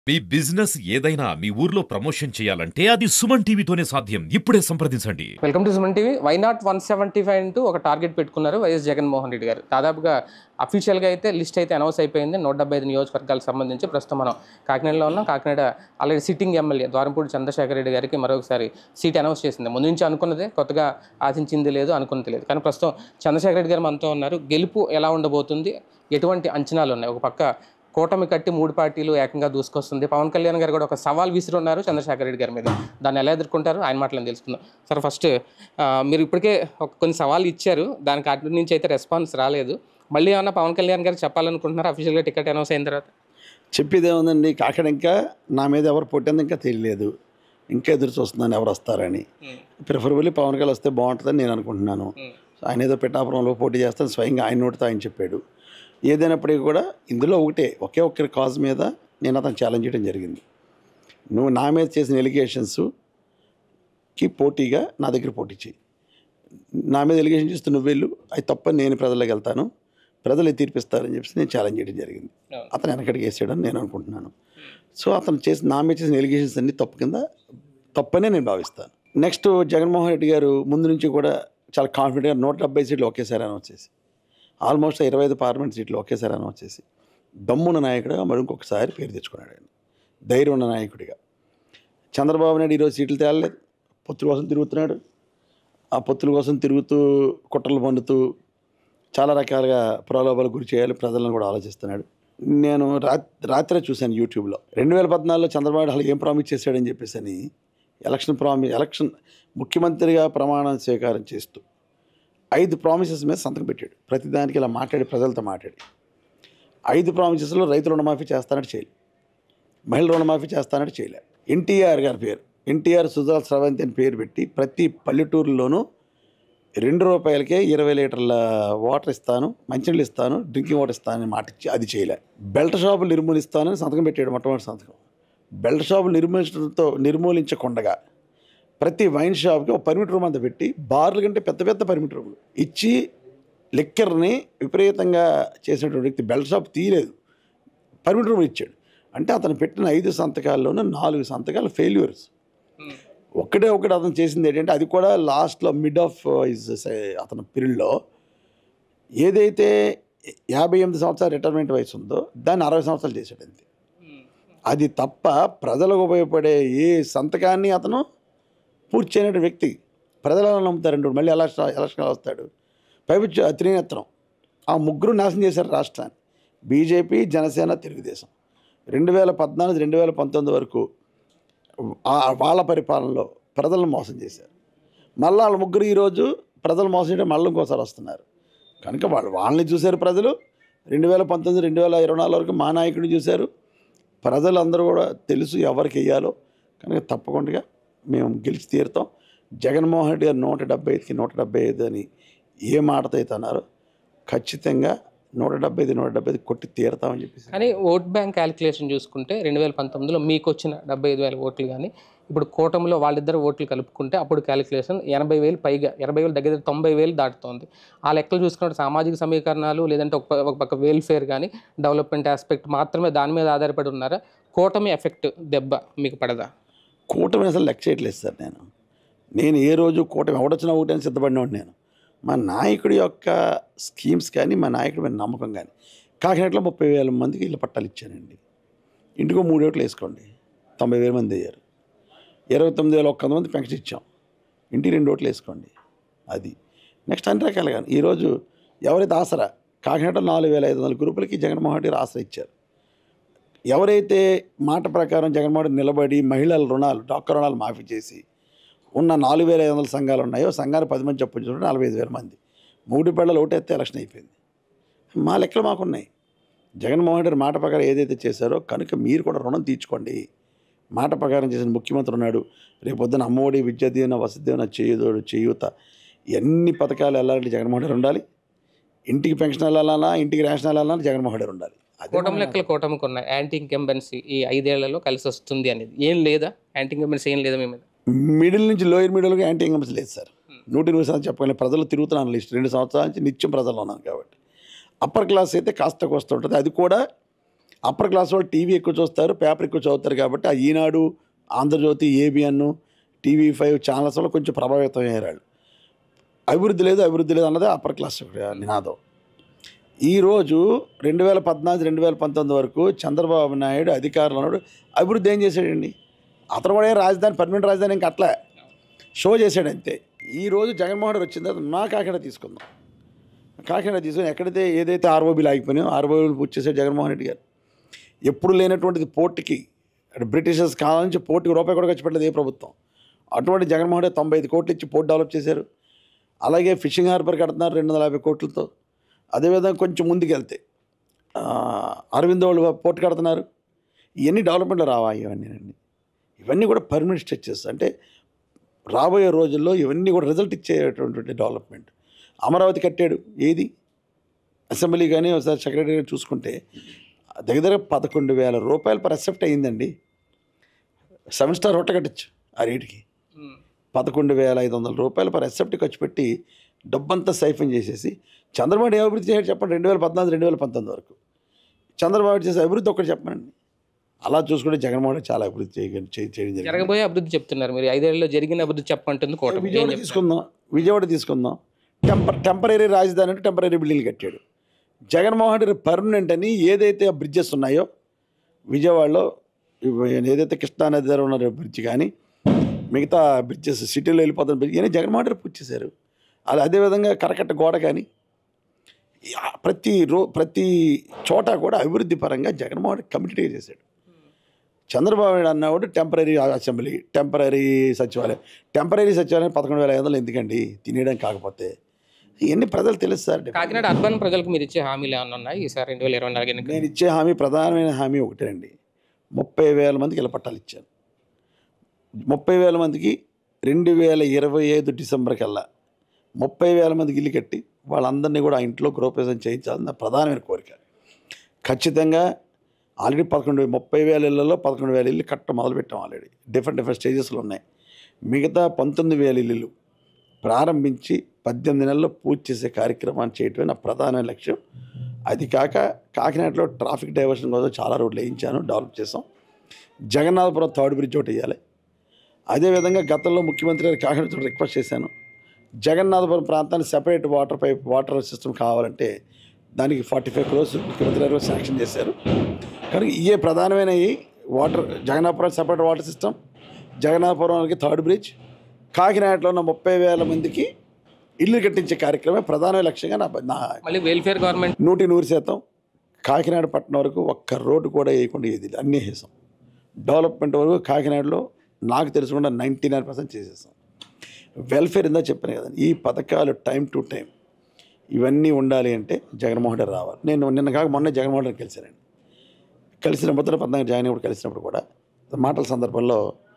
మీ business ఏదైనా మీ ఊర్లో promotion చేయాలంటే అది సుమన్ టీవీతోనే సాధ్యం ఇప్పుడే సంప్రదించండి welcome to Suman TV why not one seventy five అంటూ ఒక టార్గెట్ పెట్టుకున్నారు వైఎస్ జగన్మోహన్ రెడ్డి గారు దాదాపుగా అఫీషియల్గా అయితే లిస్ట్ అయితే అనౌన్స్ అయిపోయింది నూట డెబ్బై ఐదు నియోజకవర్గాలకు సంబంధించి ప్రస్తుతం మనం కాకినాడలో ఉన్నాం Kakinada already sitting MLA Dwarampudi Chandrasekhar Reddy గారికి మరొకసారి సీట్ అనౌన్స్ చేసింది ముందు నుంచి అనుకున్నదే కొత్తగా ఆశించింది లేదు అనుకున్నది లేదు కానీ ప్రస్తుతం చంద్రశేఖర్ రెడ్డి గారు మనతో ఉన్నారు గెలుపు ఎలా ఉండబోతుంది ఎటువంటి అంచనాలు ఉన్నాయి ఒక పక్క కూటమి కట్టి మూడు పార్టీలు ఏకంగా దూసుకొస్తుంది పవన్ కళ్యాణ్ గారు కూడా ఒక సవాల్ విసిరున్నారు చంద్రశేఖర్ రెడ్డి గారి మీద దాన్ని ఎలా ఎదుర్కొంటారు ఆయన మాటలను తెలుసుకుందాం సార్ ఫస్ట్ ఆ, మీరు ఇప్పటికే ఒక కొన్ని సవాళ్ళు ఇచ్చారు దానికి అటు నుంచి అయితే రెస్పాన్స్ రాలేదు మళ్ళీ ఏమన్నా పవన్ కళ్యాణ్ గారు చెప్పాలనుకుంటున్నారు అఫీషియల్గా టికెట్ అనౌన్స్ అయిన తర్వాత చెప్పేది ఏముందండి కాకడ ఇంకా నా మీద ఎవరు పుట్టింది ఇంకా తెలియలేదు ఇంకా ఎదురు చూస్తున్నాను ఎవరు వస్తారని ప్రిఫరబుల్లీ పవన్ కళ్యాణ్ వస్తే బాగుంటుందని నేను అనుకుంటున్నాను సో ఆయన ఏదో పిఠాపురంలో పోటీ చేస్తాను స్వయంగా ఆయన నోటితో ఆయన చెప్పాడు ఏదైనప్పటికీ కూడా ఇందులో ఒకటే ఒకే ఒక్కరి కాజ్ మీద నేను అతను ఛాలెంజ్ చేయడం జరిగింది నువ్వు నా మీద చేసిన ఎలిగేషన్స్కి పోటీగా నా దగ్గర పోటీ చేయి నా మీద ఎలిగేషన్ చేస్తూ నువ్వు వెళ్ళు అది తప్పని నేను ప్రజల్లోకి వెళ్తాను ప్రజలు తీర్పిస్తారని చెప్పి నేను ఛాలెంజ్ చేయడం జరిగింది అవును. అతను వెనకడికి వేసాడని నేను అనుకుంటున్నాను సో అతను చేసిన నా మీద చేసిన ఎలిగేషన్స్ అన్ని తప్పు కింద తప్పనే నేను భావిస్తాను నెక్స్ట్ జగన్మోహన్ రెడ్డి గారు ముందు నుంచి కూడా చాలా కాన్ఫిడెంట్గా నూట డెబ్బై సీట్లు ఒకేసారి అనౌన్స్ చేసి ఆల్మోస్ట్ ఇరవై ఐదు పార్లమెంట్ సీట్లు ఒకేసారి అనౌన్స్ చేసి దమ్మున్న నాయకుడిగా మరి ఇంకొకసారి పేరు తెచ్చుకున్నాడు ఆయన ధైర్యం ఉన్న నాయకుడిగా చంద్రబాబు నాయుడు ఈరోజు సీట్లు తేలలేదు పొత్తుల కోసం తిరుగుతున్నాడు ఆ పొత్తుల కోసం తిరుగుతూ కుట్రలు పండుతూ చాలా రకాలుగా ప్రలోభాలకు గురి చేయాలి ప్రజలను కూడా ఆలోచిస్తున్నాడు నేను రా రాత్రే చూశాను యూట్యూబ్లో రెండు వేల పద్నాలుగులో చంద్రబాబు నాయుడు అసలు ఏం ప్రామిస్ చేశాడని చెప్పేసి అని ఎలక్షన్ ప్రామి ఎలక్షన్ ముఖ్యమంత్రిగా ప్రమాణం స్వీకారం చేస్తూ ఐదు ప్రామిసెస్ మీద సంతకం పెట్టాడు ప్రతిదానికి ఇలా మాట్లాడి ప్రజలతో మాట్లాడి ఐదు ప్రామిసెస్లో రైతు రుణమాఫీ చేస్తానట్టు చేయలేదు మహిళ రుణమాఫీ చేస్తానట్టు చేయలే ఎన్టీఆర్ గారి పేరు ఎన్టీఆర్ సుజాల్ స్రవంతి అని పేరు పెట్టి ప్రతి పల్లెటూరులోనూ రెండు రూపాయలకే ఇరవై లీటర్ల వాటర్ ఇస్తాను మంచినీళ్ళు ఇస్తాను డ్రింకింగ్ వాటర్ ఇస్తానని మాట ఇచ్చి అది చేయలే బెల్ట్ షాపులు నిర్మూలిస్తానని సంతకం పెట్టాడు మొట్టమొదటి సంతకం బెల్ట్ షాపులు నిర్మూలించడంతో నిర్మూలించకుండగా ప్రతి వైన్ షాప్కి ఒక పర్మిట్ రూమ్ అంతా పెట్టి బార్ల కంటే పెద్ద పెద్ద పర్మిట్ రూములు ఇచ్చి లిక్కర్ని విపరీతంగా చేసినటువంటి వ్యక్తి బెల్ట్ షాప్ తీయలేదు పర్మిట్ రూమ్ ఇచ్చాడు అంటే అతను పెట్టిన ఐదు సంతకాల్లోనూ నాలుగు సంతకాలు ఫెయిల్యూర్స్ ఒక్కటే ఒకటి అతను చేసింది ఏంటంటే అది కూడా లాస్ట్లో మిడ్ ఆఫ్ ఇస్ అతని పీరియడ్లో ఏదైతే యాభై ఎనిమిది సంవత్సరాల రిటైర్మెంట్ వయసు ఉందో దాన్ని అరవై సంవత్సరాలు చేశాడు అంతే అది తప్ప ప్రజలకు ఉపయోగపడే ఏ సంతకాన్ని అతను పూర్తి చేయని వ్యక్తి ప్రజలు ఎలా నమ్ముతారండి మళ్ళీ ఎలక్షన్ ఎలక్షన్ వస్తాడు పైపుచ్చు త్రినేత్రం ఆ ముగ్గురు నాశనం చేశారు రాష్ట్రాన్ని బీజేపీ జనసేన తెలుగుదేశం రెండు వేల పద్నాలుగు రెండు వేల పంతొమ్మిది వరకు ఆ- వాళ్ళ పరిపాలనలో ప్రజలను మోసం చేశారు మళ్ళీ వాళ్ళ ముగ్గురు ఈరోజు ప్రజలు మోసం చేయడం మళ్ళీ ఇంకోసారి వస్తున్నారు కనుక వాళ్ళు వాళ్ళని చూశారు ప్రజలు రెండు వేల పంతొమ్మిది రెండు వేల ఇరవై నాలుగు వరకు మా నాయకుడిని చూశారు ప్రజలందరూ కూడా తెలుసు ఎవరికి వెయ్యాలో కనుక తప్పకుండా మేము గెలిచి తీరుతాం జగన్మోహన్ రెడ్డి గారు నూట డెబ్బై ఐదుకి నూట డెబ్బై ఐదు అని ఏ మాటతో అయితే అన్నారో ఖచ్చితంగా నూట డెబ్బై ఐదు నూట డెబ్బై ఐదు కొట్టి తీరుతామని చెప్పేసి కానీ ఓట్ బ్యాంక్ క్యాలిక్యులేషన్ చూసుకుంటే రెండు వేల పంతొమ్మిదిలో మీకు వచ్చిన డెబ్బై ఐదు వేల ఓట్లు కానీ ఇప్పుడు కూటమిలో వాళ్ళిద్దరు ఓట్లు కలుపుకుంటే అప్పుడు క్యాలిక్యులేషన్ ఎనభై వేలు పైగా ఎనభై వేలు దగ్గర దగ్గర తొంభై వేలు దాటుతోంది ఆ లెక్కలు చూసుకుంటే సామాజిక సమీకరణాలు లేదంటే ఒక ప- ఒక పక్క వెల్ఫేర్ కానీ డెవలప్మెంట్ ఆస్పెక్ట్ మాత్రమే దాని మీద ఆధారపడి ఉన్నారా కూటమి ఎఫెక్ట్ దెబ్బ మీకు పడదా కూటమి అసలు లెక్క చేయట్లేదు సార్ నేను నేను ఏ రోజు కూటమి ఎవడొచ్చినా ఒకటి అని సిద్ధపడినవాడు నేను మా నాయకుడి యొక్క స్కీమ్స్ కానీ మా నాయకుడి మీద నమ్మకం కానీ కాకినాడలో ముప్పై వేల మందికి ఇళ్ళ పట్టాలు ఇచ్చానండి ఇంటికో మూడు ఓట్లు వేసుకోండి తొంభై వేల మంది అయ్యారు ఇరవై తొమ్మిది వేల ఒక్క మంది పెన్షన్ ఇచ్చాం ఇంటికి రెండు ఓట్లు వేసుకోండి అది నెక్స్ట్ అన్ని రకాలుగా ఈరోజు ఎవరైతే ఆసరా కాకినాడలో నాలుగు వేల ఐదు వందల గ్రూపులకి జగన్మోహన్ రెడ్డి గారు ఆసరా ఇచ్చారు ఎవరైతే మాట ప్రకారం జగన్మోహన్ రెడ్డి నిలబడి మహిళల రుణాలు డాక్టర్ రుణాలు మాఫీ చేసి ఉన్న నాలుగు వేల ఐదు వందల సంఘాలు ఉన్నాయో సంఘాలు పది మంది చెప్పుకుంటుంటే నలభై ఐదు వేల మంది మూడు పిల్లలు ఓటేస్తే ఎలక్షన్ అయిపోయింది మా లెక్కలు మాకున్నాయి జగన్మోహన్ రెడ్డి మాట ప్రకారం ఏదైతే చేశారో కనుక మీరు కూడా రుణం తీర్చుకోండి మాట ప్రకారం చేసిన ముఖ్యమంత్రి ఉన్నాడు రేపు పొద్దున అమ్మఒడి విద్యా దీవెన వసతి దీవెన చేయుదోడు చేయూత ఎన్ని పథకాలు వెళ్ళాలంటే జగన్మోహన్ రెడ్డి ఉండాలి ఇంటికి పెన్షన్ వెళ్ళాలన్నా ఇంటికి రేషన్ వెళ్ళాలన్నా జగన్మోహన్ రెడ్డి ఉండాలి అదే కూటమి మన- లెక్కలు కూటమికి ఉన్నాయి యాంటీ ఇంకంబెన్సీ ఈ ఐదేళ్లలో కలిసి వస్తుంది అనేది ఏం లేదా యాంటీ ఇంకంబెన్సీ ఏం లేదా మీ మీద మిడిల్ నుంచి లోయర్ మిడిల్గా యాంటీ ఇన్కమ్స్ లేదు సార్ నూటి ఇరవై శాతం చెప్పగలను ప్రజలు తిరుగుతున్నాను లిస్ట్ రెండు సంవత్సరాల నుంచి నిత్యం ప్రజలు ఉన్నాను కాబట్టి అప్పర్ క్లాస్ అయితే కాస్త కోస్త ఉంటుంది అది కూడా అప్పర్ క్లాస్ వాళ్ళు టీవీ ఎక్కువ చూస్తారు పేపర్ ఎక్కువ చదువుతారు కాబట్టి ఆ Eenadu Andhra Jyothi ABN TV five channels వల్ల కొంచెం ప్రభావితం అయ్యారు వాళ్ళు అభివృద్ధి లేదు అభివృద్ధి లేదు అన్నదే అప్పర్ క్లాస్ నినాదం ఈరోజు రెండు వేల పద్నాలుగు రెండు వేల పంతొమ్మిది వరకు చంద్రబాబు నాయుడు అధికారంలో ఉన్నాడు అభివృద్ధి ఏం చేశాడండి అతను కూడా ఏం రాజధాని పర్మనెంట్ రాజధాని ఇంకా అట్లా షో చేశాడు అంతే ఈరోజు జగన్మోహన్ రెడ్డి వచ్చిన తర్వాత మా కాకినాడ తీసుకుందాం కాకినాడ తీసుకుని ఎక్కడైతే ఏదైతే ఆర్ఓబీలు ఆగిపోయినాయో ఆర్ఓబీలు పూర్తి చేశాడు జగన్మోహన్ రెడ్డి గారు ఎప్పుడు లేనటువంటిది పోర్టుకి అటు బ్రిటిషర్స్ కాలం నుంచి పోర్టుకి రూపాయి కూడా ఖర్చు పెట్టలేదు ఏ ప్రభుత్వం అటువంటి జగన్మోహన్ రెడ్డి తొంభై ఐదు కోట్లు ఇచ్చి పోర్ట్ డెవలప్ చేశారు అలాగే ఫిషింగ్ హార్బర్ కడుతున్నారు రెండు వందల యాభై కోట్లతో అదేవిధంగా కొంచెం ముందుకు వెళ్తే ఆ, అరవింద్ వాళ్ళు పోర్ట్ కడుతున్నారు ఇవన్నీ డెవలప్మెంట్లో రావా ఇవన్నీ ఇవన్నీ కూడా పర్మనెంట్ స్ట్రక్చర్స్ అంటే రాబోయే రోజుల్లో ఇవన్నీ కూడా రిజల్ట్ ఇచ్చేటటువంటి డెవలప్మెంట్ అమరావతి కట్టాడు ఏది అసెంబ్లీ కానీ ఒకసారి సెక్రటరీ గారు చూసుకుంటే దగ్గర దగ్గర పదకొండు వేల రూపాయలు పర్ అసెప్ట్ అయ్యిందండి సెవెన్ స్టార్ హోటల్ కట్టచ్చు ఆ రేటుకి పదకొండు వేల ఐదు వందల రూపాయలు పర్ అసెప్ట్ ఖర్చు పెట్టి డబ్బంతా సైఫన్ చేసేసి చంద్రబాబు ఏ అభివృద్ధి చేశాడు చెప్పండి రెండు వేల పద్నాలుగు రెండు వేల పంతొమ్మిది వరకు చంద్రబాబు చేసే అభివృద్ధి ఒకటి చెప్పండి అలా చూసుకుంటే జగన్మోహన్ రెడ్డి చాలా అభివృద్ధి చేయ చేయ- చేయడం జరిగింది జరగబోయే అభివృద్ధి చెప్తున్నారు మీరు ఐదేళ్లలో జరిగిన అభివృద్ధి చెప్పంటుంది కోట విజయవాడ తీసుకుందాం విజయవాడ తీసుకుందాం టెంపర్ టెంపరీ రాజధాని అంటే టెంపరీ బిల్డింగ్ కట్టాడు జగన్మోహన్ రెడ్డి పర్మనెంట్ అని ఏదైతే బ్రిడ్జెస్ ఉన్నాయో విజయవాడలో ఇవి ఏదైతే కృష్ణానది దగ్గర ఉన్న బ్రిడ్జ్ కానీ మిగతా బ్రిడ్జెస్ సిటీలో వెళ్ళిపోతున్న బ్రిడ్జ్ ఇవన్నీ జగన్మోహన్ రెడ్డి పూర్తి చేశారు అది అదేవిధంగా కరకట్ట గోడ కానీ ఈ ఆ ప్రతి రో ప్రతి చోట కూడా అభివృద్ధి పరంగా జగన్మోహన్ రెడ్డి కమిటెడ్గా చేశాడు చంద్రబాబు నాయుడు అన్నవాడు టెంపరీ అసెంబ్లీ టెంపరీ సచివాలయం టెంపరీ సచివాలయం పదకొండు వేల ఐదు వందలు ఎందుకండి తినేయడం కాకపోతే ఇవన్నీ ప్రజలు తెలుస్తారు కాకినాడ అర్బన్ ప్రజలకు మీరు ఇచ్చే హామీలు ఏమన్నా ఉన్నాయి ఈసారి రెండు వేల ఇరవై నాలుగు ఎన్నికలు నేను ఇచ్చే హామీ ప్రధానమైన హామీ ఒకటేనండి ముప్పై వేల మందికి ఇలా పట్టాలు ఇచ్చాను ముప్పై వేల మందికి రెండు వేల ఇరవై ఐదు డిసెంబర్ కల్లా ముప్పై వేల మందికి ఇల్లు కట్టి వాళ్ళందరినీ కూడా ఆ ఇంట్లో గృహప్రవేశం చేయించాలని నా ప్రధానమైన కోరిక ఖచ్చితంగా ఆల్రెడీ పదకొండు ముప్పై వేల ఇళ్ళలో పదకొండు వేల ఇల్లు కట్ట మొదలుపెట్టాం ఆల్రెడీ డిఫరెంట్ డిఫరెంట్ స్టేజెస్లో ఉన్నాయి మిగతా పంతొమ్మిది వేల ఇల్లులు ప్రారంభించి పద్దెనిమిది నెలల్లో పూర్తి చేసే కార్యక్రమాన్ని చేయటమే నా ప్రధాన లక్ష్యం అది కాక కాకినాడలో ట్రాఫిక్ డైవర్షన్ కోసం చాలా రోడ్లు వేయించాను డెవలప్ చేసాం జగన్నాథపురం థర్డ్ బ్రిడ్జ్ ఒకటి వేయాలి అదేవిధంగా గతంలో ముఖ్యమంత్రి గారు కాకినాడ రిక్వెస్ట్ చేశాను జగన్నాథపురం ప్రాంతానికి separate water pipe water system కావాలంటే దానికి ఫార్టీ ఫైవ్ క్రోర్స్ ముఖ్యమంత్రి గారు శాంక్షన్ చేశారు కానీ ఇవే ప్రధానమైన ఈ water Jagannathapuram separate water system జగన్నాథపురంకి థర్డ్ బ్రిడ్జ్ కాకినాడలో ఉన్న ముప్పై వేల మందికి ఇల్లు కట్టించే కార్యక్రమమే ప్రధాన లక్ష్యంగా నా నా మళ్ళీ వెల్ఫేర్ గవర్నమెంట్ నూటి నూరు శాతం కాకినాడ పట్టణం వరకు ఒక్క రోడ్డు కూడా వేయకుండా ఏది లేదు. అన్నీ వేసాం డెవలప్మెంట్ వరకు కాకినాడలో నాకు తెలుసుకుండా నైంటీ నైన్ పర్సెంట్ చేసేసాం వెల్ఫేర్ ఇందా చెప్పాను కదా ఈ పథకాలు టైం టు టైం ఇవన్నీ ఉండాలి అంటే జగన్మోహన్ రెడ్డి రావాలి నేను నిన్న కాక మొన్న జగన్మోహన్ రెడ్డి కలిశానండి కలిసినప్పుడు పద్నాలుగు జాయిన్ అప్పుడు కలిసినప్పుడు కూడా మాటల సందర్భంలో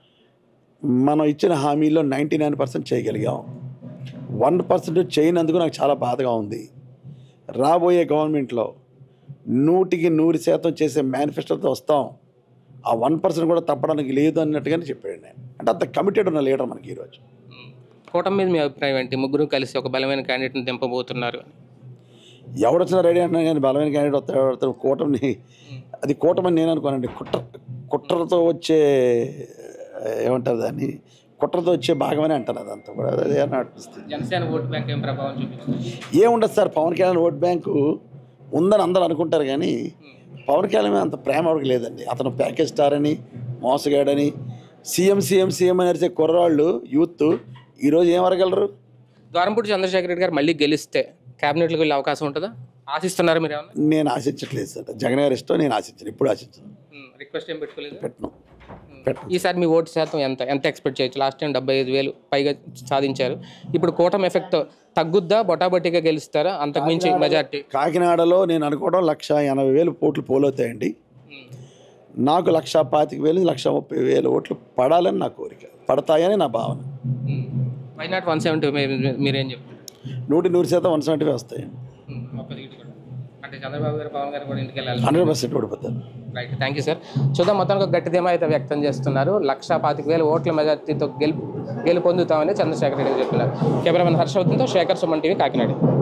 మనం ఇచ్చిన హామీలో నైంటీ నైన్ పర్సెంట్ చేయగలిగాం వన్ పర్సెంట్ చేయనందుకు నాకు చాలా బాధగా ఉంది రాబోయే గవర్నమెంట్లో నూటికి నూరు శాతం చేసే మేనిఫెస్టోతో వస్తాం ఆ వన్ పర్సెంట్ కూడా తప్పడానికి లేదు అన్నట్టుగానే చెప్పాడు నేను అంటే అంత కమిటెడ్ ఉన్న లీడర్ మనకి ఈరోజు కూటమి మీద మీ అభిప్రాయం ఏంటి ముగ్గురు కలిసి ఒక బలమైన క్యాండిడేట్ని దింపబోతున్నారు అని ఎవడొచ్చినా రెడీ అంటున్నా కానీ బలమైన క్యాండిడేట్ వస్తాడు ఎవడు వస్తాడు కూటమిని అది కూటమని నేను అనుకోనండి కుట్ర కుట్రతో వచ్చే ఏమంటారు దాన్ని కుట్రతో వచ్చే భాగమని అంటారు అదంతా కూడా అదే అని అనిపిస్తుంది జనసేన ఓటు బ్యాంక్ ఏం ప్రభావం చూపిస్తుంది ఏముండదు sir Pawan Kalyan vote bank ఉందని అందరూ అనుకుంటారు కానీ పవన్ కళ్యాణ్ మీద అంత ప్రేమ ఎవరికి లేదండి అతను ప్యాకేజ్ స్టార్ అని మోసగాడని సీఎం సీఎం సీఎం అని అరిచే కుర్రాళ్ళు యూత్ ఈరోజు ఏం అరగలరు ద్వారంపూడి చంద్రశేఖర్ రెడ్డి గారు మళ్ళీ గెలిస్తే క్యాబినెట్లకు వెళ్ళే అవకాశం ఉంటుందా ఆశిస్తున్నారు మీరు ఏమన్నా నేను ఆశించట్లేదు సార్ జగన్ గారి ఇష్టం నేను ఆశించను ఇప్పుడు ఆశించను రిక్వెస్ట్ ఏం పెట్టుకోలేదు పెట్టను పెట్టను ఈసారి మీ ఓటు శాతం ఎంత ఎంత ఎక్స్పెక్ట్ చేయొచ్చు లాస్ట్ టైం డెబ్బై ఐదు వేలు పైగా సాధించారు ఇప్పుడు కూటమి ఎఫెక్ట్ తగ్గుద్దా బొటాబొట్టిగా గెలుస్తారా అంతకుమించి మెజార్టీ కాకినాడలో నేను అనుకోవడం లక్ష ఎనభై వేలు ఓట్లు పోలవుతాయండి నాకు లక్ష పాతిక వేలు లక్ష ముప్పై వేలు ఓట్లు పడాలని నా కోరిక పడతాయని నా భావన వై నాట్ వన్ సెవెంటీ మీరేం చెప్తారు నూటి నూరు శాతం వన్ సెవెంటీ వస్తాయండి ముప్పై ఒకటి కూడా. అంటే చంద్రబాబు గారు పవన్ గారు కూడా ఇంటికి వెళ్ళాలి హండ్రెడ్ పర్సెంట్ ఓడిపోతారు రైట్ థ్యాంక్ యూ సార్ చూద్దాం మొత్తానికి ఒక గట్టి ధీమా అయితే వ్యక్తం చేస్తున్నారు లక్ష పాతిక వేల ఓట్ల మెజార్టీతో గెలుపు గెలుపొందుతామని చంద్రశేఖర్ రెడ్డి గారు చెప్పినారు కెమెరామెన్ హర్షవర్ధన్తో శేఖర్ సుమన్ టీవీ కాకినాడ